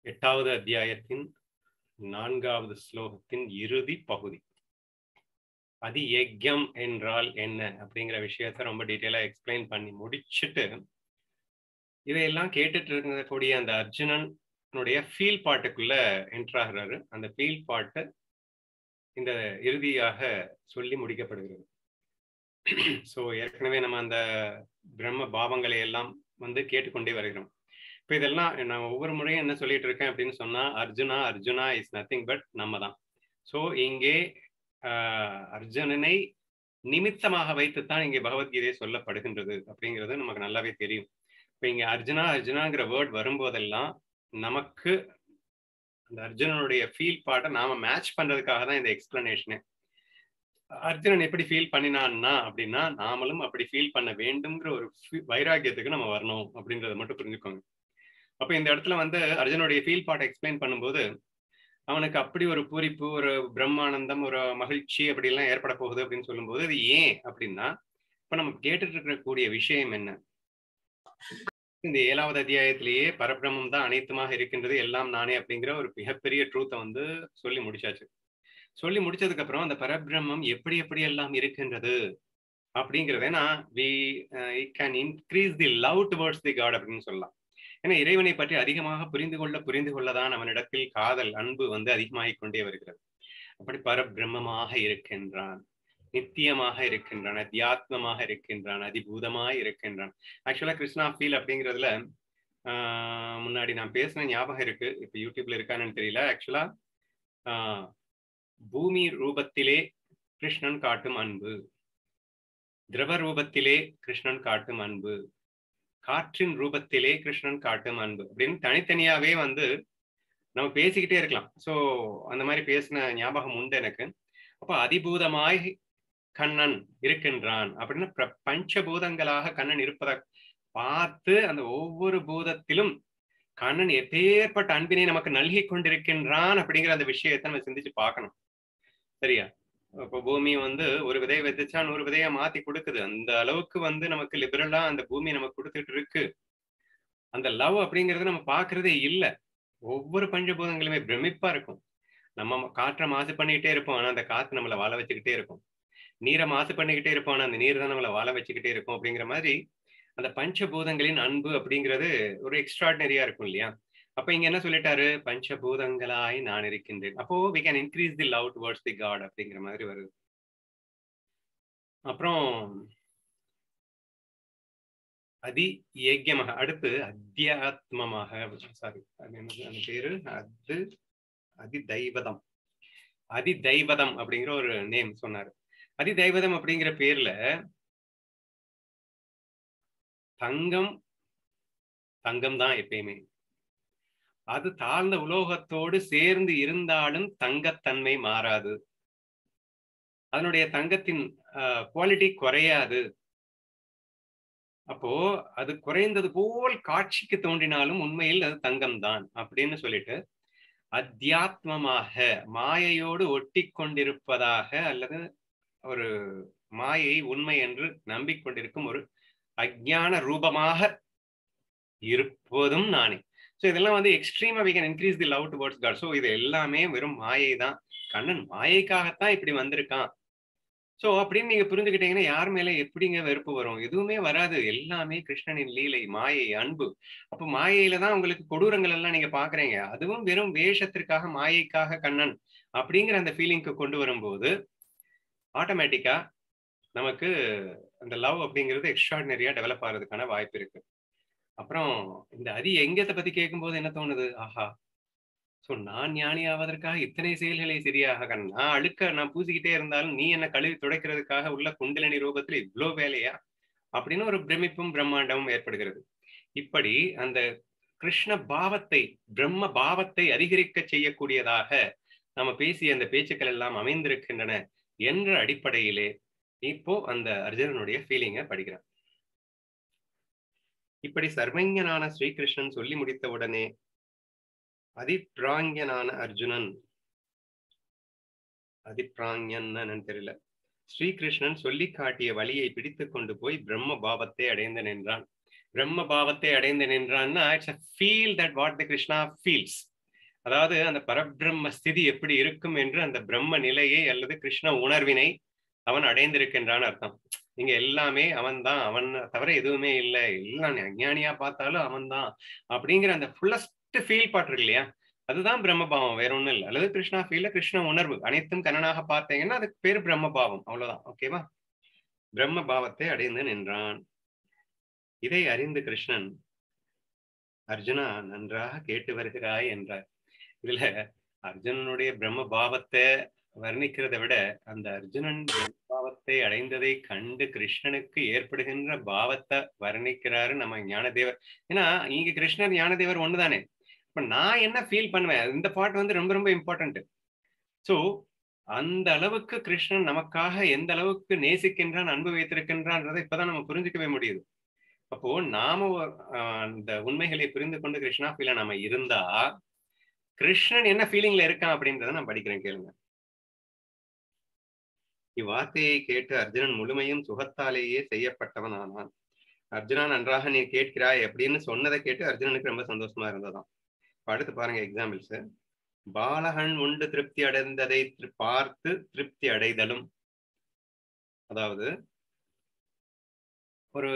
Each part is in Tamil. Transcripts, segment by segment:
எட்டாவது அத்தியாயத்தின் நான்காவது ஸ்லோகத்தின் இறுதி பகுதி அதி யஜ்யம் என்றால் என்ன அப்படிங்கிற விஷயத்த ரொம்ப டீட்டெயிலா எக்ஸ்பிளைன் பண்ணி முடிச்சுட்டு இதையெல்லாம் கேட்டுட்டு இருக்கக்கூடிய அந்த அர்ஜுனனுடைய ஃபீல் பாட்டுக்குள்ள என்ட்ராகிறாரு அந்த ஃபீல் பாட்டு இந்த இறுதியாக சொல்லி முடிக்கப்படுகிறது ஸோ ஏற்கனவே நம்ம அந்த பிரம்ம பாவங்களை எல்லாம் வந்து கேட்டுக்கொண்டே வருகிறோம் இப்போ இதெல்லாம் நான் ஒவ்வொரு முறையும் என்ன சொல்லிட்டு இருக்கேன் அப்படின்னு சொன்னா Arjuna Arjuna is nothing but நம்ம தான் ஸோ இங்கே அர்ஜுனனை நிமித்தமாக வைத்துத்தான் இங்கே பகவத்கீதை சொல்லப்படுகின்றது அப்படிங்கிறது நமக்கு நல்லாவே தெரியும் இப்போ இங்கே அர்ஜுனா அர்ஜுனாங்கிற வேர்ட் வரும்போதெல்லாம் நமக்கு அந்த அர்ஜுனனுடைய ஃபீல் பாட்டை நாம மேட்ச் பண்றதுக்காக தான் இந்த எக்ஸ்பிளனேஷனு அர்ஜுனன் எப்படி ஃபீல் பண்ணினான்னா அப்படின்னா நாமளும் அப்படி ஃபீல் பண்ண வேண்டும்ங்கிற ஒரு வைராக்கியத்துக்கு நம்ம வரணும் அப்படின்றத மட்டும் புரிஞ்சுக்கோங்க அப்ப இந்த இடத்துல வந்து அர்ஜுனுடைய ஃபீல் பாட்டை எக்ஸ்பிளைன் பண்ணும்போது அவனுக்கு அப்படி ஒரு பூரிப்பு ஒரு பிரம்மானந்தம் ஒரு மகிழ்ச்சி அப்படி எல்லாம் ஏற்பட போகுது அப்படின்னு சொல்லும்போது அது ஏன் அப்படின்னா இப்ப நம்ம கேட்டுட்டு இருக்கக்கூடிய விஷயம் என்ன இந்த ஏழாவது அத்தியாயத்திலேயே பரபிரமம் தான் அனைத்துமாக இருக்கின்றது எல்லாம் நானே அப்படிங்கிற ஒரு மிகப்பெரிய ட்ரூத்தை வந்து சொல்லி முடிச்சாச்சு சொல்லி முடிச்சதுக்கு அப்புறம் அந்த பரபிரம்மம் எப்படி எப்படி எல்லாம் இருக்கின்றது அப்படிங்கிறத நான் we can increase the love towards the god அப்படின்னு சொல்லலாம் ஏன்னா இறைவனை பற்றி அதிகமாக புரிந்து கொள்ள புரிந்து கொள்ளதான் அவனிடத்தில் காதல் அன்பு வந்து அதிகமாகிக் கொண்டே வருகிறது அப்படி பரபிரம்மமாக இருக்கின்றான் நித்தியமாக இருக்கின்றான் அத்தியாத்மமாக இருக்கின்றான் அதிபூதமாய் இருக்கின்றான் ஆக்சுவலா கிருஷ்ணா ஃபீல் அப்படிங்கிறதுல முன்னாடி நான் பேசின ஞாபகம் இருக்கு இப்ப யூடியூப்ல இருக்கான்னு தெரியல ஆக்சுவலா பூமி ரூபத்திலே கிருஷ்ணன் காட்டும் அன்பு திரவ ரூபத்திலே கிருஷ்ணன் காட்டும் அன்பு காற்றின் ரூபத்திலே கிருஷ்ணன் காட்டும் அன்பு அப்படின்னு தனித்தனியாவே வந்து நம்ம பேசிக்கிட்டே இருக்கலாம் ஸோ அந்த மாதிரி பேசின ஞாபகம் உண்டு எனக்கு அப்போ அதிபூதமாய் கண்ணன் இருக்கின்றான் அப்படின்னு பஞ்சபூதங்களாக கண்ணன் இருப்பதை பார்த்து அந்த ஒவ்வொரு பூதத்திலும் கண்ணன் எப்பேற்பட்ட அன்பினை நமக்கு நல்கி கொண்டிருக்கின்றான் அப்படிங்கிற அந்த விஷயத்தை நம்ம சிந்திச்சு பார்க்கணும் சரியா இப்போ பூமி வந்து ஒரு விதையை விதைச்சா நூறு விதையா மாத்தி கொடுக்குது அந்த அளவுக்கு வந்து நமக்கு லிபரலா அந்த பூமி நமக்கு கொடுத்துட்டு இருக்கு அந்த லவ் அப்படிங்கறது நம்ம பாக்குறதே இல்லை ஒவ்வொரு பஞ்சபூதங்களுமே பிரமிப்பா இருக்கும் நம்ம காற்றை மாசு பண்ணிக்கிட்டே இருப்போம் ஆனா அந்த காத்து நம்மளை வாழ வச்சுக்கிட்டே இருக்கும் நீரை மாசு பண்ணிக்கிட்டே இருப்போம் ஆனா அந்த நீர் தான் நம்மளை வாழ வச்சுக்கிட்டே இருக்கும் அப்படிங்கிற மாதிரி அந்த பஞ்சபூதங்களின் அன்பு அப்படிங்கிறது ஒரு எக்ஸ்ட்ராடினரியா இருக்கும் இல்லையா அப்ப இங்க என்ன சொல்லிட்டாரு பஞ்சபூதங்களாய் நான் இருக்கின்றேன் அப்போ we can increase the love towards the god அப்படிங்கிற மாதிரி வருது அப்புறம் அதி ஏக்கியமாக அடுத்து அத்தியாத்மமாக சாரி அது என்னது அந்த பேரு அது அதி தைவதம் அதி தைவதம் அப்படிங்கிற ஒரு நேம் சொன்னாரு அதி தைவதம் அப்படிங்கிற பேர்ல தங்கம் தங்கம் தான் எப்பயுமே அது தாழ்ந்த உலோகத்தோடு சேர்ந்து இருந்தாலும் தங்கத்தன்மை மாறாது அதனுடைய தங்கத்தின் குவாலிட்டி குறையாது அப்போ அது குறைந்தது போல் காட்சிக்கு தோன்றினாலும் உண்மையில் அது தங்கம் தான் அப்படின்னு சொல்லிட்டு அத்தியாத்மமாக மாயையோடு ஒட்டி கொண்டிருப்பதாக அல்லது ஒரு மாயை உண்மை என்று நம்பிக்கொண்டிருக்கும் ஒரு அஜான ரூபமாக இருப்பதும் நானே ஸோ இதெல்லாம் வந்து எக்ஸ்ட்ரீமா we can increase the love towards god so இது எல்லாமே வெறும் மாயை தான் கண்ணன் மாயைக்காகத்தான் இப்படி வந்திருக்கான் ஸோ அப்படின்னு நீங்க புரிஞ்சுக்கிட்டீங்கன்னா யார் மேல எப்படிங்க வெறுப்பு வரும் எதுவுமே வராது எல்லாமே கிருஷ்ணனின் லீலை மாயை அன்பு அப்போ மாயையில தான் உங்களுக்கு கொடூரங்கள் எல்லாம் நீங்க பாக்குறீங்க அதுவும் வெறும் வேஷத்திற்காக மாயைக்காக கண்ணன் அப்படிங்கிற அந்த ஃபீலிங்க்கு கொண்டு வரும்போது ஆட்டோமேட்டிக்கா நமக்கு அந்த லவ் அப்படிங்கிறது எக்ஸ்ட்ராடினரியா டெவலப் ஆகிறதுக்கான வாய்ப்பு இருக்கு அப்புறம் இந்த அதி எங்கத்தை பத்தி கேட்கும்போது என்ன தோணுது ஆஹா சோ நான் ஞானி ஆவதற்காக இத்தனை செயல்களை சரியாக நான் அழுக்க நான் பூசிக்கிட்டே இருந்தாலும் நீ என்ன கழுவி துடைக்கிறதுக்காக உள்ள குண்டலினி ரூபத்துல இவ்வளோ வேலையா அப்படின்னு ஒரு பிரமிப்பும் பிரம்மாண்டமும் ஏற்படுகிறது இப்படி அந்த கிருஷ்ண பாவத்தை பிரம்ம பாவத்தை அதிகரிக்க செய்யக்கூடியதாக நம்ம பேசிய அந்த பேச்சுக்கள் எல்லாம் அமைந்திருக்கின்றன என்ற அடிப்படையிலே இப்போ அந்த அர்ஜுனனுடைய ஃபீலிங்கை படிக்கிறான் இப்படி சர்வஞனான ஸ்ரீகிருஷ்ணன் சொல்லி முடித்த உடனே அதிப்ராங்கியனான அர்ஜுனன் அதிப்ராங்கியன்னு தெரியல ஸ்ரீகிருஷ்ணன் சொல்லி காட்டிய வழியை பிடித்து கொண்டு போய் பிரம்ம பாவத்தை அடைந்து நின்றான் பிரம்ம பாவத்தை அடைந்து நின்றான்னா it's a feel that what the Krishna feels அதாவது அந்த பரபிரம்ம ஸ்திதி எப்படி இருக்கும் என்று அந்த பிரம்ம நிலையை அல்லது கிருஷ்ண உணர்வினை அவன் அடைந்திருக்கின்றான்னு அர்த்தம் நீங்க எல்லாமே அவன் தான் அவன் தவிர எதுவுமே இல்லை எல்லாம் அஞ்ஞானியா பார்த்தாலும் அவன் தான் அப்படிங்கிற அந்த ஃபுல்லஸ்ட் ஃபீல் பாட்டு இல்லையா அதுதான் பிரம்மபாவம் வேற ஒண்ணும் இல்லை அல்லது கிருஷ்ணா ஃபீல்ல கிருஷ்ண உணர்வு அனைத்தும் கண்ணனாக பார்த்தீங்கன்னா அதுக்கு பேர் பிரம்மபாவம் அவ்வளவுதான் ஓகேவா பிரம்ம பாவத்தை அடைந்து நின்றான் இதை அறிந்து கிருஷ்ணன் அர்ஜுனா நன்றாக கேட்டு வருகிறாய் என்றார் இதுல அர்ஜுனனுடைய பிரம்ம பாவத்தை வர்ணிக்கிறதை விட அந்த அர்ஜுனன் பாவத்தை அடைந்ததை கண்டு கிருஷ்ணனுக்கு ஏற்படுகின்ற பாவத்தை வர்ணிக்கிறாரு நம்ம ஞானதேவர் ஏன்னா இங்க கிருஷ்ணர் ஞானதேவர் ஒண்ணுதானே இப்ப நான் என்ன ஃபீல் பண்ணுவேன் இந்த பாட்டு வந்து ரொம்ப ரொம்ப இம்பார்ட்டன்ட் சோ அந்த அளவுக்கு கிருஷ்ணன் நமக்காக எந்த அளவுக்கு நேசிக்கின்றான் அன்பு வைத்திருக்கின்றான்றதை இப்பதான் நம்ம புரிஞ்சுக்கவே முடியுது அப்போ நாம அந்த உண்மைகளை புரிந்து கொண்டு கிருஷ்ணா ஃபீல நாம இருந்தா கிருஷ்ணன் என்ன ஃபீலிங்ல இருக்கான் அப்படின்றத நான் படிக்கிறேன் கேளுங்க இவ்வார்த்தையை கேட்டு அர்ஜுனன் முழுமையும் சுகத்தாலேயே செய்யப்பட்டவன் ஆனான் அர்ஜுனா நன்றாக நீ கேட்கிறாய் அப்படின்னு சொன்னதை கேட்டு அர்ஜுனனுக்கு ரொம்ப சந்தோஷமா இருந்ததாம் அடுத்து பாருங்க எக்ஸாம்பிள்ஸ் பாலகன் உண்டு திருப்தி அடைந்ததை பார்த்து திருப்தி அடைதலும் அதாவது ஒரு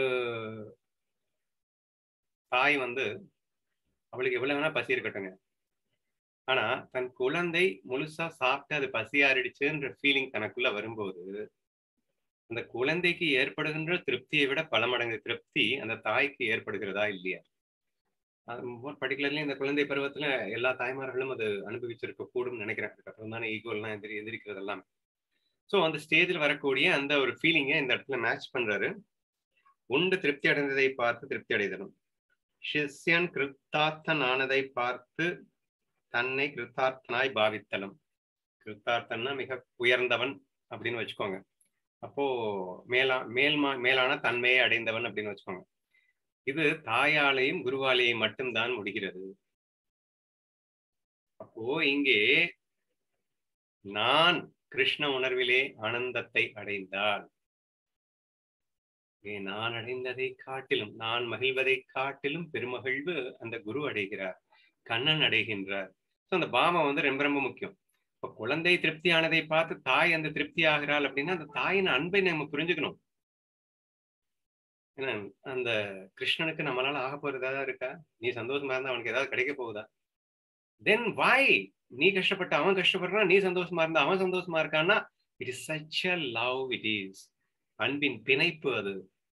தாய் வந்து அவளுக்கு எவ்வளவு வேணா பசி இருக்கட்டுங்க ஆனா தன் குழந்தை முழுசா சாப்பிட்டு அது பசியாறிடுச்சுன்ற ஃபீலிங் தனக்குள்ள வரும்போது அந்த குழந்தைக்கு ஏற்படுகின்ற திருப்தியை விட பல மடங்கு திருப்தி அந்த தாய்க்கு ஏற்படுகிறதா இல்லையா பர்டிகுலர்லி இந்த குழந்தை பருவத்துல எல்லா தாய்மார்களும் அது அனுபவிச்சிருக்க கூடும் நினைக்கிறேன் அதுக்கப்புறம் தானே ஈகோல்லாம் எதிரி எதிரிக்கிறது எல்லாம் ஸோ அந்த ஸ்டேஜில் வரக்கூடிய அந்த ஒரு ஃபீலிங்கை இந்த இடத்துல மேட்ச் பண்றாரு உண்டு திருப்தி அடைந்ததை பார்த்து திருப்தி அடைதலும் சிஷ்யன் கிருத்தார்த்தன் ஆனதை பார்த்து தன்னை கிருத்தார்த்தனாய் பாவித்தலும் கிருத்தார்த்தன்னா மிக உயர்ந்தவன் அப்படின்னு வச்சுக்கோங்க அப்போ மேலா மேல்மா மேலான தன்மையை அடைந்தவன் அப்படின்னு வச்சுக்கோங்க இது தாயாலையும் குருவாலையும் மட்டும்தான் முடிகிறது அப்போ இங்கே நான் கிருஷ்ண உணர்விலே ஆனந்தத்தை அடைந்தால் நான் அடைந்ததை காட்டிலும் நான் மகிழ்வதை காட்டிலும் பெருமகிழ்வு அந்த குரு அடைகிறார் கண்ணன் அடைகின்றார் ஸோ அந்த பாவம் வந்து ரொம்ப ரொம்ப முக்கியம் இப்போ குழந்தை திருப்தி ஆனதை பார்த்து தாய் அந்த திருப்தி ஆகிறாள் அப்படின்னா அந்த தாயின் அன்பை நம்ம புரிஞ்சுக்கணும் ஏன்னா அந்த கிருஷ்ணனுக்கு நம்மளால ஆக போறதா இருக்கா நீ சந்தோஷமா இருந்தா அவனுக்கு ஏதாவது கிடைக்க போகுதா தென் வாய் நீ கஷ்டப்பட்ட அவன் கஷ்டப்படுறான் நீ சந்தோஷமா இருந்தா அவன் சந்தோஷமா இருக்கான்னா it is such a love it is அன்பின் பிணைப்பு அது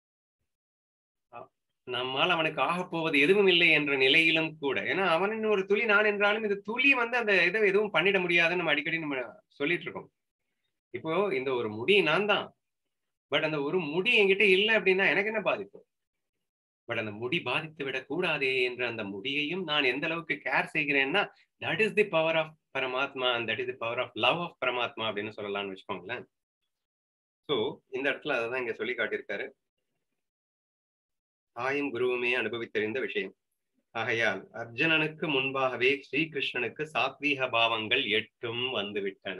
நம்மால் அவனுக்கு ஆக போவது எதுவும் இல்லை என்ற நிலையிலும் கூட ஏன்னா அவனின் ஒரு துளி நான் என்றாலும் இந்த துளி வந்து அந்த இதை எதுவும் பண்ணிட முடியாதுன்னு நம்ம அடிக்கடி நம்ம சொல்லிட்டு இருக்கோம் இப்போ இந்த ஒரு முடி நான் தான் பட் அந்த ஒரு முடி என்கிட்ட இல்லை அப்படின்னா எனக்கு என்ன பாதிப்பு பட் அந்த முடி பாதித்து விடக்கூடாதே என்ற அந்த முடியையும் நான் எந்த அளவுக்கு கேர் செய்கிறேன்னா that is the power of Paramatma and that is the power of love of Paramatma அப்படின்னு சொல்லலாம்னு வச்சுக்கோங்களேன் ஸோ இந்த இடத்துல அதை தான் இங்க சொல்லி காட்டியிருக்காரு தாயும் குருவுமே அனுபவித்தறிந்த விஷயம் ஆகையால் அர்ஜுனனுக்கு முன்பாகவே ஸ்ரீகிருஷ்ணனுக்கு சாத்வீக பாவங்கள் எட்டும் வந்துவிட்டன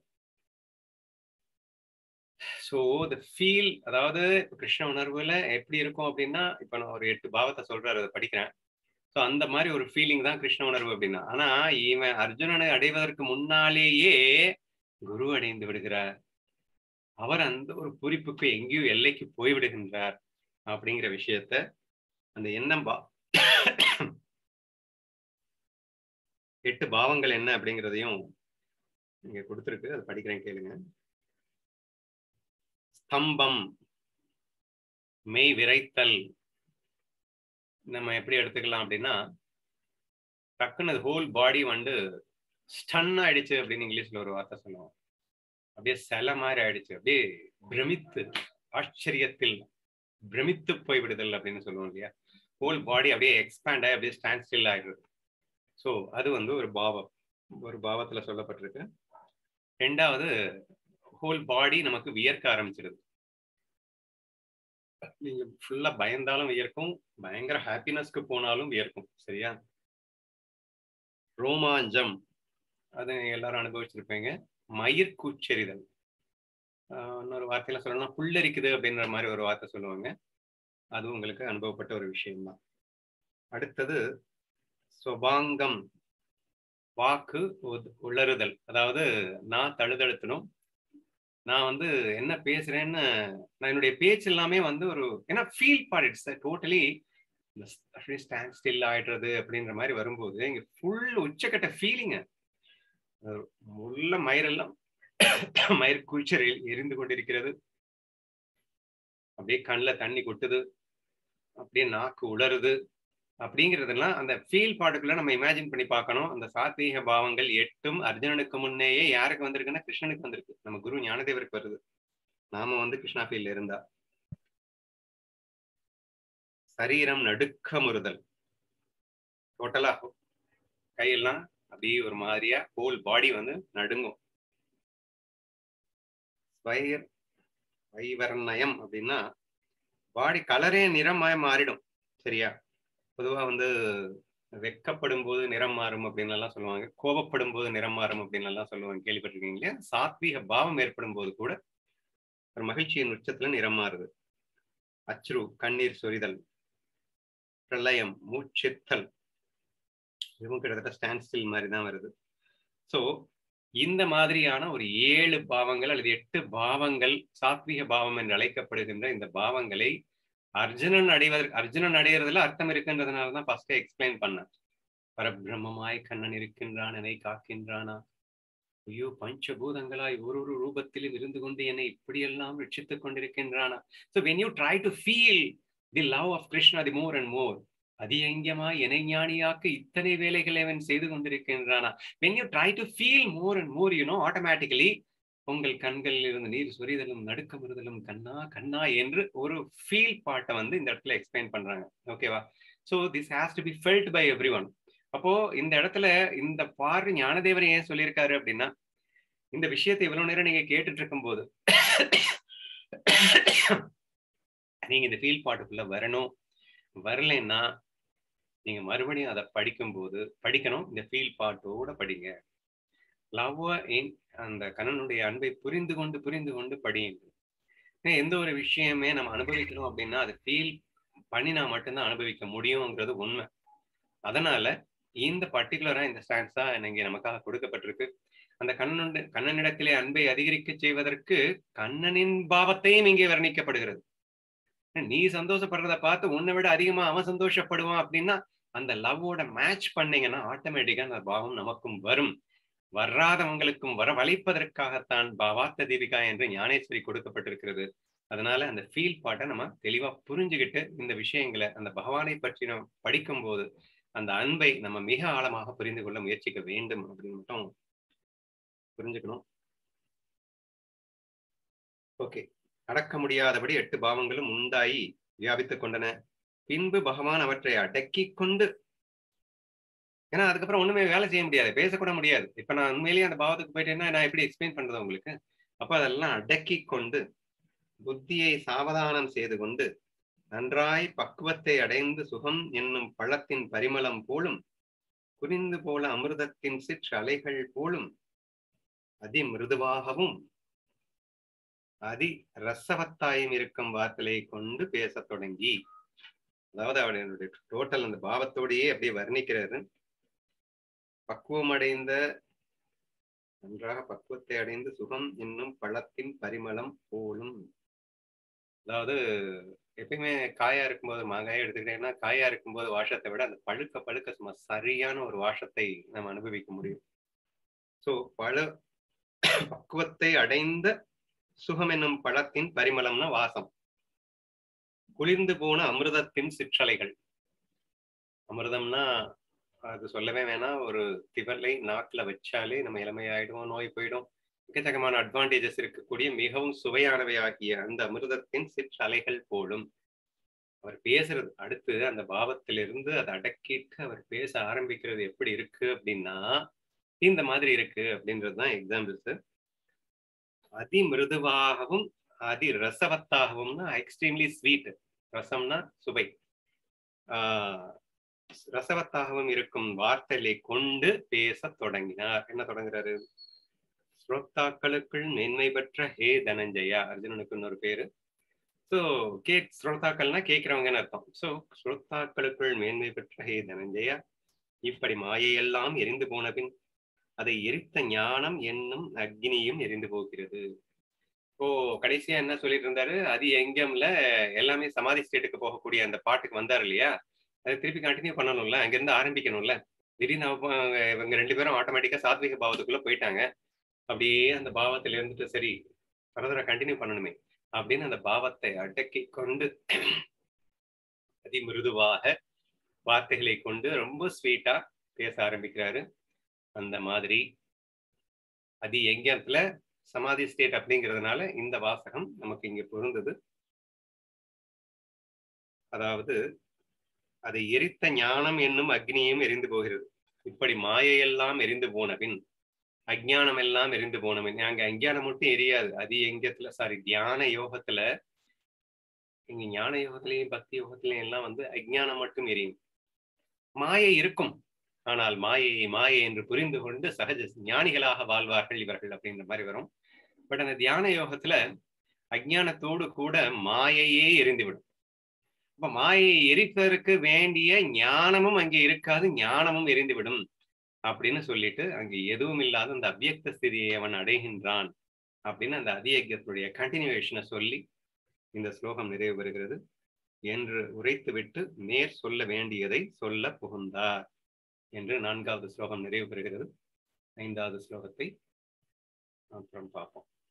ஸோ த ஃபீல் அதாவது கிருஷ்ண உணர்வுல எப்படி இருக்கும் அப்படின்னா இப்ப நான் ஒரு எட்டு பாவத்தை சொல்றாரு அதை படிக்கிறேன் ஸோ அந்த மாதிரி ஒரு ஃபீலிங் தான் கிருஷ்ண உணர்வு அப்படின்னா ஆனா இவன் அர்ஜுனனை அடைவதற்கு முன்னாலேயே குரு அடைந்து விடுகிறார் அவர் அந்த ஒரு குறிப்புக்கு எங்கேயும் எல்லைக்கு போய்விடுகின்றார் அப்படிங்கிற விஷயத்த அந்த எண்ணம் பா எட்டு பாவங்கள் என்ன அப்படிங்கிறதையும் இங்க கொடுத்துருக்கு அதை படிக்கிறேன் கேளுங்க ஸ்தம்பம் மெய் விரைத்தல் நம்ம எப்படி எடுத்துக்கலாம் அப்படின்னா டக்குன்னு ஹோல் பாடி வந்து ஸ்டன் ஆயிடுச்சு அப்படின்னு இங்கிலீஷ்ல ஒரு வார்த்தை சொல்லுவோம் அப்படியே சில மாதிரி ஆயிடுச்சு அப்படியே பிரமித்து ஆச்சரியத்தில் பிரமித்து போய்விடுதல் அப்படின்னு சொல்லுவோம் இல்லையா ஹோல் பாடி அப்படியே எக்ஸ்பேண்ட் ஆகி அப்படியே ஸ்டாண்ட் ஸ்டில் ஆயிடுது ஸோ அது வந்து ஒரு பாவம் ஒரு பாவத்துல சொல்லப்பட்டிருக்கு ரெண்டாவது ஹோல் பாடி நமக்கு வியர்க்க ஆரம்பிச்சிடுது நீங்க ஃபுல்லா பயந்தாலும் வியர்க்கும் பயங்கர ஹாப்பினஸ்க்கு போனாலும் வியர்க்கும் சரியா ரோமாஞ்சம் அது எல்லாரும் அனுபவிச்சிருப்பீங்க மயிர் கூச்செறிதல் இன்னொரு வார்த்தையில சொல்லணும்னா புல்லரிக்குது அப்படின்ற மாதிரி ஒரு வார்த்தை சொல்லுவாங்க அது உங்களுக்கு அனுபவப்பட்ட ஒரு விஷயம்தான் அடுத்தது சுபாங்கம் வாக்கு உத்- உளறுதல் அதாவது நான் தழுதழுத்தணும் நான் வந்து என்ன பேசுறேன்னு நான் என்னுடைய பேச்சு எல்லாமே வந்து ஒரு ஏன்னா feel part it's totally stand still ஆயிடுறது அப்படின்ற மாதிரி வரும்போது இங்க ஃபுல் உச்சக்கட்ட ஃபீலிங்க உள்ள மயிரெல்லாம் மயிர் குளிச்சர் எரிந்து கொண்டிருக்கிறது அப்படியே கண்ணில் தண்ணி கொட்டுது அப்படியே நாக்கு உலருது அப்படிங்கிறதெல்லாம் அந்த ஃபீல் பாட்டுக்குள்ள நம்ம இமேஜின் பண்ணி பார்க்கணும் அந்த சாத்வீக பாவங்கள் எட்டும் அர்ஜுனனுக்கு முன்னேயே யாருக்கு வந்திருக்குன்னா கிருஷ்ணனுக்கு வந்திருக்கு நம்ம குரு ஞானதேவருக்கு வருது நாம வந்து கிருஷ்ணா ஃபீல்ல இருந்தா சரீரம் நடுக்கமுறுதல் டோட்டலா கையெல்லாம் அப்படியே ஒரு மாதிரியா ஹோல் பாடி வந்து நடுங்கும் ஸ்வைர் வைவர்ணயம் அப்படின்னா பாடி கலரே நிறமாய் மாறிடும் சரியா பொதுவா வந்து வெக்கப்படும் போது நிறம் மாறும் அப்படின்னு எல்லாம் சொல்லுவாங்க கோபப்படும் போது நிறம் மாறும் அப்படின்னு எல்லாம் சொல்லுவாங்க கேள்விப்பட்டிருக்கீங்க இல்லையா சாத்வீக பாவம் ஏற்படும் போது கூட ஒரு மகிழ்ச்சியின் உச்சத்துல நிறம் மாறுது அச்ரு கண்ணீர் சொரிதல் பிரளயம் மூச்செத்தல் இதுவும் கிட்டத்தட்ட ஸ்டாண்ட் ஸ்டில் மாதிரி தான் வருது ஸோ இந்த மாதிரியான ஒரு ஏழு பாவங்கள் அல்லது எட்டு பாவங்கள் சாத்வீக பாவம் என்று அழைக்கப்படுகின்ற இந்த பாவங்களை அர்ஜுனன் அடைவதற்கு அர்ஜுனன் அடையிறதுல அர்த்தம் இருக்குன்றதுனால தான் ஃபர்ஸ்ட் எக்ஸ்பிளைன் பண்ணேன் பரபிரம்மமாய் கண்ணன் இருக்கின்றான் என்னை காக்கின்றானா ஐயோ பஞ்சபூதங்களாய் ஒரு ஒரு ரூபத்திலும் இருந்து கொண்டு என்னை இப்படியெல்லாம் ரட்சித்துக் கொண்டிருக்கின்றானா so when you try to feel the love of Krishna the more and more அதியங்கியமாய் இணைஞானியாக்கு இத்தனை வேலைகளை அவன் செய்து கொண்டிருக்கின்றானா when you try to feel more and more you know automatically உங்கள் கண்களில் இருந்து நீர் சொரிதலும் நடுக்கமுறுதலும் கண்ணா கண்ணா என்று ஒரு ஃபீல் பாட்டை வந்து இந்த இடத்துல எக்ஸ்பிளைன் பண்றாங்க ஓகேவா so this has to be felt by everyone அப்போ இந்த இடத்துல இந்த பாரு ஞானதேவர் ஏன் சொல்லியிருக்காரு அப்படின்னா இந்த விஷயத்தை இவ்வளவு நேரம் நீங்க கேட்டுட்டு இருக்கும் போது நீங்க இந்த ஃபீல் பாட்டுக்குள்ள வரணும் வரலைன்னா நீங்க மறுபடியும் அதை படிக்கும்போது படிக்கணும் இந்த ஃபீல் பாட்டோட படிங்க லவ் இன் அந்த கண்ணனுடைய அன்பை புரிந்து கொண்டு புரிந்து கொண்டு படியுங்க ஏன்னா எந்த ஒரு விஷயமே நம்ம அனுபவிக்கணும் அப்படின்னா அதை ஃபீல் பண்ணினா மட்டும்தான் அனுபவிக்க முடியுங்கிறது உண்மை அதனால இந்த பர்டிகுலரா இந்த ஸ்டாண்ட்ஸ் தான் இங்க நமக்காக கொடுக்கப்பட்டிருக்கு அந்த கண்ணனுடைய கண்ணனிடத்திலே அன்பை அதிகரிக்க செய்வதற்கு கண்ணனின் பாவத்தையும் இங்கே வர்ணிக்கப்படுகிறது நீ சந்தோஷப்படுறத பார்த்து உன்னை விட அதிகமா அவன் சந்தோஷப்படுவான் அப்படின்னா அந்த லவ்வோட மேட்ச் பண்ணீங்கன்னா ஆட்டோமேட்டிக்கா அந்த பாவம் நமக்கும் வரும் வராதவங்களுக்கும் வர வளைப்பதற்காகத்தான் பாவாத்த தீபிகா என்று ஞானேஸ்வரி கொடுக்கப்பட்டிருக்கிறது அதனால அந்த ஃபீல் பாட்டை நம்ம தெளிவா புரிஞ்சுக்கிட்டு இந்த விஷயங்களை அந்த பகவானை பற்றி நம்ம படிக்கும் போது அந்த அன்பை நம்ம மிக ஆழமாக புரிந்து கொள்ள முயற்சிக்க வேண்டும் அப்படின்னு மட்டும் புரிஞ்சுக்கணும் ஓகே அடக்க முடியாதபடி எட்டு பாவங்களும் உண்டாயி வியாபித்துக் கொண்டன பின்பு பகவான் அவற்றை அடக்கி கொண்டு ஏன்னா அதுக்கப்புறம் ஒண்ணுமே வேலை செய்ய முடியாது பேசக்கூட முடியாது இப்ப நான் உண்மையிலேயே அந்த பாவத்துக்கு போயிட்டேன்னா நான் எப்படி எக்ஸ்பிளைன் பண்றது உங்களுக்கு அப்ப அதெல்லாம் அடக்கி கொண்டு புத்தியை சாவதானம் செய்து கொண்டு நன்றாய் பக்குவத்தை அடைந்து சுகம் என்னும் பழத்தின் பரிமளம் போலும் புரிந்து போல அமிர்தத்தின் சிற்று அலைகள் போலும் அதி மிருதுவாகவும் அதி ரசவத்தாயும் இருக்கும் வார்த்தையை கொண்டு பேசத் தொடங்கி அதாவது அவருடைய டோட்டல் அந்த பாவத்தோடையே அப்படியே வர்ணிக்கிறாரு பக்குவமடைந்த நன்றாக பக்குவத்தை அடைந்து சுகம் என்னும் பழத்தின் பரிமளம் போலும் அதாவது எப்பயுமே காயா இருக்கும்போது மாங்காயை எடுத்துக்கிட்டீங்கன்னா காயா இருக்கும்போது வாஷத்தை விட அந்த பழுக்க பழுக்க சும்மா சரியான ஒரு வாஷத்தை நம்ம அனுபவிக்க முடியும் ஸோ பழ பக்குவத்தை அடைந்த சுகம் என்னும் பழத்தின் பரிமளம்னா வாசம் குளிர்ந்து போன அமிர்தத்தின் சிற்றலைகள் அமிர்தம்னா அது சொல்லவே வேணாம் ஒரு திவலை நாக்குல வச்சாலே நம்ம இளமையாயிடுவோம் நோய் போயிடும் எக்கச்சக்கமான அட்வான்டேஜஸ் இருக்கக்கூடிய மிகவும் சுவையானவை ஆகிய அந்த அமிர்தத்தின் சிற்றலைகள் போலும் அவர் பேசுறது அடுத்து அந்த பாவத்திலிருந்து அதை அடக்கிட்டு அவர் பேச ஆரம்பிக்கிறது எப்படி இருக்கு அப்படின்னா இந்த மாதிரி இருக்கு அப்படின்றதுதான் எக்ஸாம்பிள்ஸ் அதி மிருதுவாகவும் அதி ரசவத்தாகவும்னா எக்ஸ்ட்ரீம்லி ஸ்வீட் ரசம்னா சுவை ஆஹ் ரசவத்தாகவும் இருக்கும் வார்த்தைகளை கொண்டு பேச தொடங்கினார் என்ன தொடங்குறாரு ஸ்ரோத்தாக்களுக்குள் மேன்மை பெற்ற ஹே தனஞ்சயா அர்ஜுனனுக்கு இன்னொரு பேரு ஸோ கேக் ஸ்ரோதாக்கள்னா கேட்கிறவங்கன்னு அர்த்தம் ஸோ ஸ்ரோத்தாக்களுக்குள் மேன்மை பெற்ற ஹே தனஞ்சயா இப்படி மாயையெல்லாம் எரிந்து போன பின் அதை எரித்த ஞானம் என்னும் அக்னியும் எரிந்து போகிறது இப்போ கடைசியா என்ன சொல்லிட்டு இருந்தாரு அது எங்கம்ல எல்லாமே சமாதி ஸ்டேட்டுக்கு போகக்கூடிய அந்த பாட்டுக்கு வந்தாரு இல்லையா அதை திருப்பி கண்டினியூ பண்ணணும்ல அங்கிருந்து ஆரம்பிக்கணும்ல திடீர்னு அவ- அவங்க இவங்க ரெண்டு பேரும் ஆட்டோமேட்டிக்கா சாத்விக பாவத்துக்குள்ள போயிட்டாங்க அப்படியே அந்த பாவத்துல இருந்துட்டு சரி ஃபர்தரா கண்டினியூ பண்ணணுமே அப்படின்னு அந்த பாவத்தை அடக்கி கொண்டு அதி மிருதுவாக வார்த்தைகளை கொண்டு ரொம்ப ஸ்வீட்டா பேச ஆரம்பிக்கிறாரு அந்த மாதிரி அதி எங்கத்துல சமாதி ஸ்டேட் அப்படிங்கிறதுனால இந்த வாசகம் நமக்கு இங்க பொருந்தது அதாவது அதை எரித்த ஞானம் என்னும் அக்னியும் எரிந்து போகிறது இப்படி மாயையெல்லாம் எரிந்து போன பின் அஜ்ஞானம் எல்லாம் எரிந்து போன பின் அங்க அஞ்ஞானம் மட்டும் எரியாது அது எங்கத்துல சாரி தியான யோகத்துல இங்க ஞான யோகத்திலையும் பக்தி யோகத்திலையும் எல்லாம் வந்து அஜ்ஞானம் மட்டும் எரியும் மாயை இருக்கும் ஆனால் மாயையை மாயை என்று புரிந்து கொண்டு சகஜ ஞானிகளாக வாழ்வார்கள் இவர்கள் அப்படின்ற மாதிரி வரும் பட் அந்த தியான யோகத்துல அஜ்ஞானத்தோடு கூட மாயையே எரிந்துவிடும் அப்ப மாயையை எரிப்பதற்கு வேண்டிய ஞானமும் அங்கே இருக்காது ஞானமும் எரிந்துவிடும் அப்படின்னு சொல்லிட்டு அங்க எதுவும் இல்லாத அந்த அவ்வியக்த ஸ்திதியை அவன் அடைகின்றான் அப்படின்னு அந்த அதியஜத்துடைய கண்டினியூவேஷனை சொல்லி இந்த ஸ்லோகம் நிறைவு பெறுகிறது என்று உரைத்துவிட்டு நேர் சொல்ல வேண்டியதை சொல்ல புகுந்தார் என்று நான்காவது ஸ்லோகம் நிறைவு பெறுகிறது ஐந்தாவது ஸ்லோகத்தை அப்புறம் பார்ப்போம்